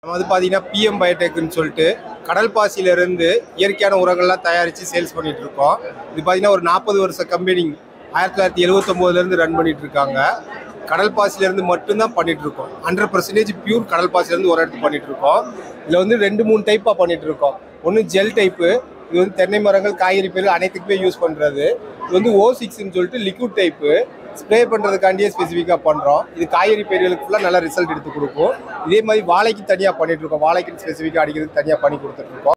நம்ம வந்து பார்த்தீங்கன்னா பிஎம் பயோடெக்னு சொல்லிட்டு கடல் பாசியிலிருந்து இயற்கையான உரங்கள்லாம் தயாரித்து சேல்ஸ் பண்ணிட்டு இருக்கோம் இது பார்த்தீங்கன்னா ஒரு நாற்பது வருஷ கம்பெனி ஆயிரத்தி தொள்ளாயிரத்தி எழுவத்தொம்போதுலேருந்து ரன் பண்ணிட்டு இருக்காங்க கடல் பாசியிலேருந்து மட்டும்தான் பண்ணிட்டு இருக்கோம் ஹண்ட்ரட் பர்சன்டேஜ் பியூர் கடல் பாசியிலேருந்து ஒரு இடத்து பண்ணிட்டு இருக்கோம் இதில் வந்து ரெண்டு மூணு டைப்பாக பண்ணிட்டு இருக்கோம் ஒன்று ஜெல் டைப்பு இது வந்து தென்னை மரங்கள் காய்கறி பயிர்கள் அனைத்துக்குமே யூஸ் பண்ணுறது இது வந்து ஓ சிக்ஸ்ன்னு சொல்லிட்டு லிக்விட் டைப்பு ஸ்ப்ரே பண்ணுறதுக்காண்டியே ஸ்பெசிஃபிக்காக பண்ணுறோம் இது காய்கறி பயிர்களுக்கு ஃபுல்லாக நல்ல ரிசல்ட் எடுத்து கொடுக்கும் இதே மாதிரி வாழைக்கு தனியாக பண்ணிட்டு இருக்கோம் வாழைக்கு ஸ்பெசிஃபிக்காக அடிக்கிறதுக்கு தனியாக பண்ணி கொடுத்துட்டு இருக்கோம்